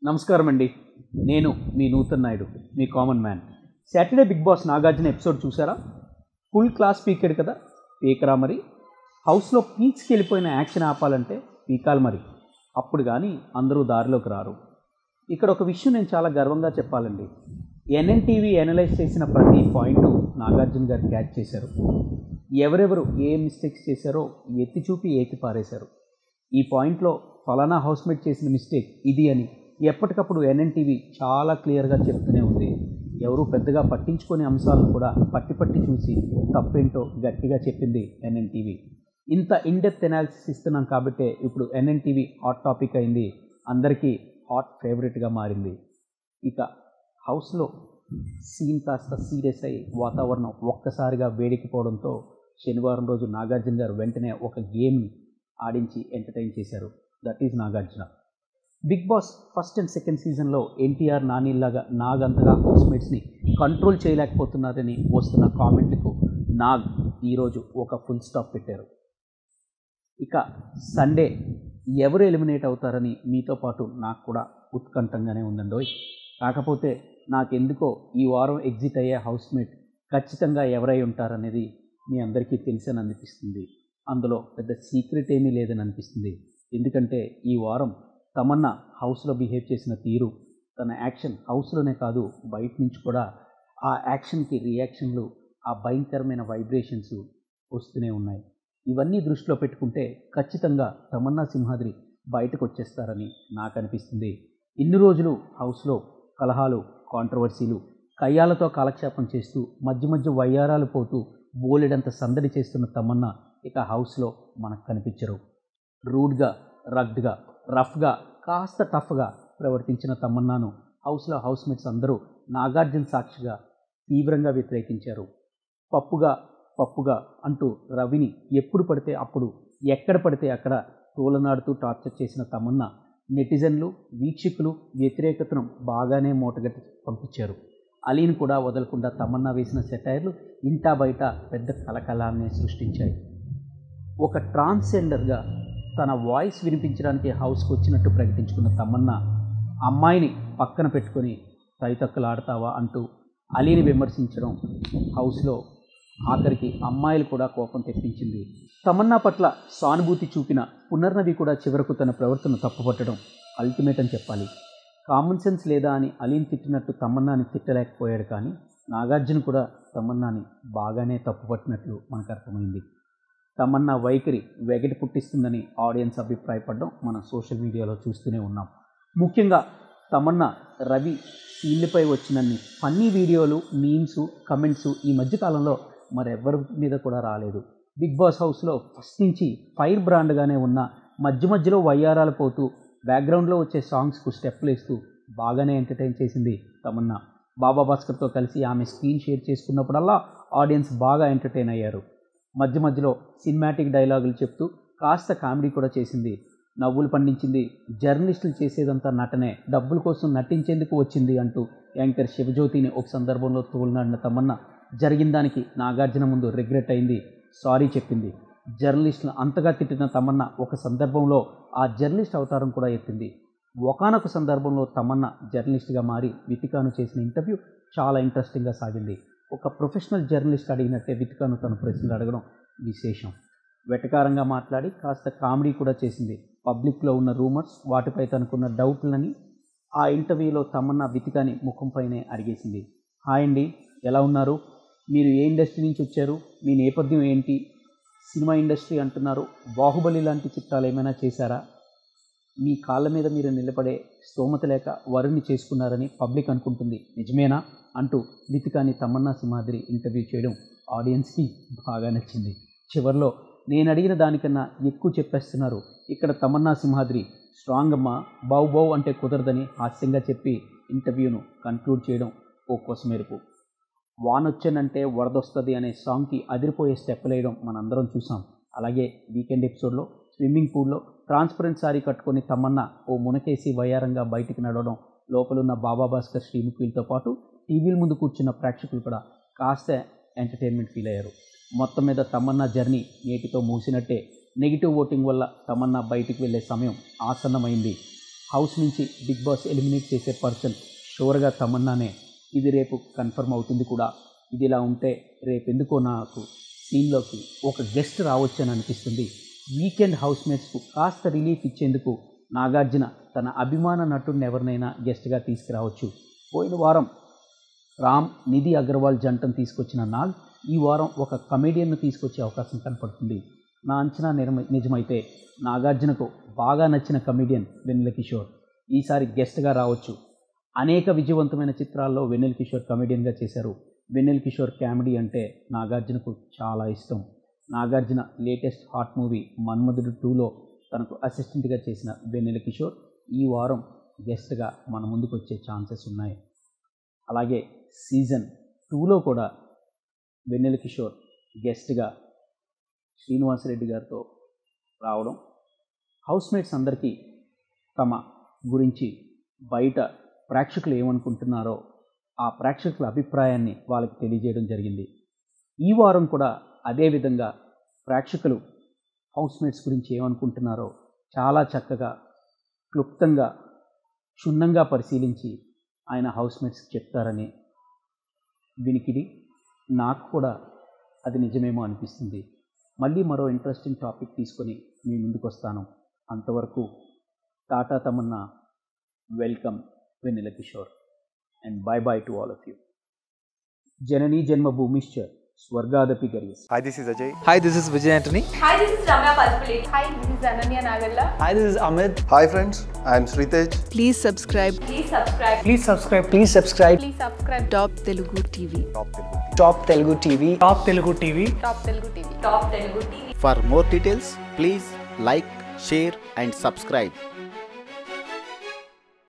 నమస్కారం అండి నేను మీ నూతన్ నాయుడు మీ common man Saturday Bigg Boss Nagarjuna episode చూసారా ఫుల్ క్లాస్ పీకెడ్ కదా పీకరా మరి హౌస్లో పీక్స్కి వెళ్ళిపోయిన యాక్షన్ ఆపాలంటే పీకాలి మరి అప్పుడు కానీ అందరూ దారిలోకి రారు ఇక్కడ ఒక విషయం నేను చాలా గర్వంగా చెప్పాలండి ఎన్ఎన్టీవీ అనలైజ్ చేసిన ప్రతి పాయింట్ నాగార్జున గారు క్యాచ్ చేశారు ఎవరెవరు ఏ మిస్టేక్స్ చేశారో ఎత్తి చూపి ఏకి పారేశారు ఈ పాయింట్లో ఫలానా హౌస్మేట్ చేసిన మిస్టేక్ ఇది అని ఎప్పటికప్పుడు ఎన్ఎన్టీవీ చాలా క్లియర్గా చెప్తూనే ఉంది ఎవరు పెద్దగా పట్టించుకునే అంశాలను కూడా పట్టి పట్టి చూసి తప్పేంటో గట్టిగా చెప్పింది ఎన్ఎన్టీవీ ఇంత ఇన్డెప్త్ ఎనాలిసిస్ ఇస్తున్నాం కాబట్టే ఇప్పుడు ఎన్ఎన్టీవీ హాట్ టాపిక్ అయింది అందరికీ హాట్ ఫేవరెట్గా మారింది ఇక హౌస్లో సీన్ కాస్త సీరియస్ అయ్యి వాతావరణం ఒక్కసారిగా వేడెక్కిపోవడంతో శనివారం రోజు నాగార్జున గారు వెంటనే ఒక గేమ్ని ఆడించి ఎంటర్టైన్ చేశారు that is Nagarjuna Bigg Boss first and second సీజన్లో ఎన్టీఆర్ నానిల్లాగా నాగ్ అంతగా హౌస్మేట్స్ని కంట్రోల్ చేయలేకపోతున్నారని వస్తున్న కామెంట్లకు నాగ్ ఈరోజు ఒక ఫుల్ స్టాప్ పెట్టారు ఇక సండే ఎవరు ఎలిమినేట్ అవుతారని మీతో పాటు నాకు కూడా ఉత్కంఠంగానే ఉందండోయ్ కాకపోతే నాకెందుకో ఈ వారం ఎగ్జిట్ అయ్యే హౌస్మేట్ ఖచ్చితంగా ఎవరై ఉంటారనేది మీ అందరికీ తెలిసని అనిపిస్తుంది అందులో పెద్ద సీక్రెట్ ఏమీ లేదని అనిపిస్తుంది ఎందుకంటే ఈ వారం తమన్నా హౌస్లో బిహేవ్ చేసిన తీరు తన యాక్షన్ హౌస్లోనే కాదు బయట నుంచి కూడా ఆ యాక్షన్కి రియాక్షన్లు ఆ భయంకరమైన వైబ్రేషన్స్ వస్తూనే ఉన్నాయి ఇవన్నీ దృష్టిలో పెట్టుకుంటే ఖచ్చితంగా తమన్నా సింహాద్రి బయటకు వచ్చేస్తారని నాకు అనిపిస్తుంది ఇన్ని రోజులు హౌస్లో కలహాలు కాంట్రవర్సీలు కయ్యాలతో కాలక్షేపం చేస్తూ మధ్య మధ్య వయ్యారాలు పోతూ బోలెడంత సందడి చేస్తున్న తమన్నా ఇక హౌస్లో మనకు కనిపించరు రూడ్గా రగ్డ్గా రఫ్గా కాస్త టఫ్గా ప్రవర్తించిన తమన్నాను హౌస్లో హౌస్మేట్స్ అందరూ నాగార్జున సాక్షిగా తీవ్రంగా వ్యతిరేకించారు పప్పుగా పప్పుగా అంటూ రవిని ఎప్పుడు పడితే అప్పుడు ఎక్కడ పడితే అక్కడ తోలనాడుతూ టార్చర్ చేసిన తమన్నా నెటిజన్లు వీక్షకులు వ్యతిరేకతను బాగానే మూటగట్టి పంపించారు అలీని కూడా వదలకుండా తమన్నా వేసిన సెటైర్లు ఇంటా బయట పెద్ద కలకలాన్ని సృష్టించాయి ఒక ట్రాన్స్జెండర్గా తన వాయిస్ వినిపించడానికి హౌస్కి వచ్చినట్టు ప్రకటించుకున్న తమన్నా అమ్మాయిని పక్కన పెట్టుకొని తైతక్కలాడతావా అంటూ అలీని విమర్శించడం హౌస్లో ఆఖరికి అమ్మాయిలు కూడా కోపం తెప్పించింది తమన్నా పట్ల సానుభూతి చూపిన పునర్నవి కూడా చివరకు తన ప్రవర్తన తప్పుపట్టడం అల్టిమేట్ అని చెప్పాలి కామన్ సెన్స్ లేదా అని అలీని తిట్టినట్టు తమన్నాని తిట్టలేకపోయాడు కానీ నాగార్జున కూడా తమన్నాని బాగానే తప్పుపట్టినట్లు మనకు అర్థమైంది తమన్నా వైఖరి వెగటి పుట్టిస్తుందని ఆడియన్స్ అభిప్రాయపడడం మనం సోషల్ మీడియాలో చూస్తూనే ఉన్నాం ముఖ్యంగా తమన్నా రవి సీన్లపై వచ్చినన్ని ఫన్నీ వీడియోలు మీమ్స్ కమెంట్స్ ఈ మధ్యకాలంలో మరెవ్వరి మీద కూడా రాలేదు బిగ్ బాస్ హౌస్లో ఫస్ట్ నుంచి ఫైర్ బ్రాండ్గానే ఉన్న మధ్య మధ్యలో వయ్యారాలు పోతూ బ్యాక్గ్రౌండ్లో వచ్చే సాంగ్స్కు స్టెప్లు వేస్తూ బాగానే ఎంటర్టైన్ చేసింది తమన్నా బాబా భాస్కర్తో కలిసి ఆమె స్క్రీన్ షేర్ చేసుకున్నప్పుడల్లా ఆడియన్స్ బాగా ఎంటర్టైన్ అయ్యారు మధ్య మధ్యలో సినిమాటిక్ డైలాగులు చెప్తూ కాస్త కామెడీ కూడా చేసింది నవ్వులు పండించింది జర్నలిస్టులు చేసేదంతా నటనే డబ్బుల కోసం నటించేందుకు వచ్చింది అంటూ యాంకర్ శివజ్యోతిని ఒక సందర్భంలో తోలినాడిన తమన్నా జరిగిన దానికి నాగార్జున ముందు రిగ్రెట్ అయింది సారీ చెప్పింది జర్నలిస్టులు అంతగా తిట్టిన తమన్నా ఒక సందర్భంలో ఆ జర్నలిస్ట్ అవతారం కూడా ఎత్తింది ఒకనొక సందర్భంలో తమన్నా జర్నలిస్ట్గా మారి వితికాను చేసిన ఇంటర్వ్యూ చాలా ఇంట్రెస్టింగ్గా సాగింది ఒక ప్రొఫెషనల్ జర్నలిస్ట్ అడిగినట్టే వితికాను తన ప్రశ్నలు అడగడం విశేషం వెటకారంగా మాట్లాడి కాస్త కామెడీ కూడా చేసింది పబ్లిక్లో ఉన్న రూమర్స్ వాటిపై తనకున్న డౌట్లని ఆ ఇంటర్వ్యూలో తమన్నా వితికాని ముఖంపైనే అడిగేసింది హాయ్ అండి ఎలా ఉన్నారు మీరు ఏ ఇండస్ట్రీ నుంచి వచ్చారు మీ నేపథ్యం ఏంటి సినిమా ఇండస్ట్రీ అంటున్నారు బాహుబలి లాంటి చిత్రాలు ఏమైనా చేశారా మీ కాళ్ళ మీద మీరు నిలబడే స్తోమత లేక వరుణ్ణి చేసుకున్నారని పబ్లిక్ అనుకుంటుంది నిజమేనా అంటూ వితికాని తమన్నా సింహాద్రి ఇంటర్వ్యూ చేయడం ఆడియన్స్కి బాగా నచ్చింది చివరిలో నేను అడిగిన దానికన్నా ఎక్కువ చెప్పేస్తున్నారు ఇక్కడ తమన్నా సింహాద్రి స్ట్రాంగ్ అమ్మ బౌ బౌ అంటే కుదరదని హాస్యంగా చెప్పి ఇంటర్వ్యూను కన్క్లూడ్ చేయడం ఓ కోసమేరకు వానొచ్చానంటే వరదొస్తుంది అనే సాంగ్కి అదిరిపోయే స్టెప్పులు వేయడం మనందరం చూసాం అలాగే వీకెండ్ ఎపిసోడ్లో స్విమ్మింగ్ పూల్లో ట్రాన్స్పరెంట్ సారీ కట్టుకొని తమన్నా ఓ మునకేసి వయారంగా బయటికి నడవడం లోపలున్న బాబా భాస్కర్ శ్రీముఖిలతో పాటు టీవీల ముందు కూర్చున్న ప్రేక్షకులు కూడా కాస్త ఎంటర్టైన్మెంట్ ఫీల్ అయ్యారు మొత్తం మీద తమన్నా జర్నీ నేటితో మూసినట్టే నెగిటివ్ ఓటింగ్ వల్ల తమన్నా బయటికి వెళ్ళే సమయం ఆసన్నమైంది హౌస్ నుంచి బిగ్ బాస్ ఎలిమినేట్ చేసే పర్సన్ షూర్గా తమన్నానే ఇది రేపు కన్ఫర్మ్ అవుతుంది కూడా ఇది ఇలా ఉంటే రేపు ఎందుకో నాకు సీన్లోకి ఒక గెస్ట్ రావచ్చు అని అనిపిస్తుంది వీకెండ్ హౌస్ మేట్స్కు కాస్త రిలీఫ్ ఇచ్చేందుకు నాగార్జున తన అభిమాన నటుడిని ఎవరినైనా గెస్ట్గా తీసుకురావచ్చు పోయిన వారం రామ్ నిధి అగర్వాల్ జంటను తీసుకొచ్చిన నాగ్ ఈ వారం ఒక కమెడియన్ను తీసుకొచ్చే అవకాశం కనపడుతుంది నా అంచనా నిర్మ నిజమైతే నాగార్జునకు బాగా నచ్చిన కమెడియన్ వెన్నెల కిషోర్ ఈసారి గెస్ట్గా రావచ్చు అనేక విజయవంతమైన చిత్రాల్లో వెన్నెల కిషోర్ కమెడియన్గా చేశారు వెన్నెల కిషోర్ కామెడీ అంటే నాగార్జునకు చాలా ఇష్టం Nagarjuna latest hot movie Manmadhudu టూలో తనకు అసిస్టెంట్గా చేసిన వెన్నెల కిషోర్ ఈ వారం గెస్ట్గా మన ముందుకు వచ్చే ఛాన్సెస్ ఉన్నాయి అలాగే సీజన్ టూలో కూడా వెన్నెల కిషోర్ గెస్ట్గా శ్రీనివాసరెడ్డి గారితో రావడం హౌస్మేట్స్ అందరికీ తమ గురించి బయట ప్రేక్షకులు ఏమనుకుంటున్నారో ఆ ప్రేక్షకుల అభిప్రాయాన్ని వాళ్ళకి తెలియజేయడం జరిగింది ఈ వారం కూడా అదేవిధంగా ప్రేక్షకులు హౌస్మేట్స్ గురించి ఏమనుకుంటున్నారో చాలా చక్కగా క్లుప్తంగా క్షుణ్ణంగా పరిశీలించి ఆయన హౌస్మేట్స్ చెప్తారని వినికిడి నాకు కూడా అది నిజమేమో అనిపిస్తుంది మళ్ళీ మరో ఇంట్రెస్టింగ్ టాపిక్ తీసుకొని మీ ముందుకు వస్తాను అంతవరకు tata Tamannaah welcome Vennela Kishore and bye bye to all of you జననీ జన్మభూమిశ్చ స్వర్గాదపి గరీస్ Hi, this is Ajay. Hi, this is Vijay Antony. Hi, this is Ramya Palpulate. Hi, this is Ananya Nagalla. Hi, this is Amit. Hi, friends. I am Sritej. Please subscribe Please subscribe. Please subscribe. Please subscribe. Please subscribe. Top Telugu TV. Top Telugu TV. Top Telugu TV. Top Telugu TV. Top Telugu TV. For more details, please like, share, and subscribe.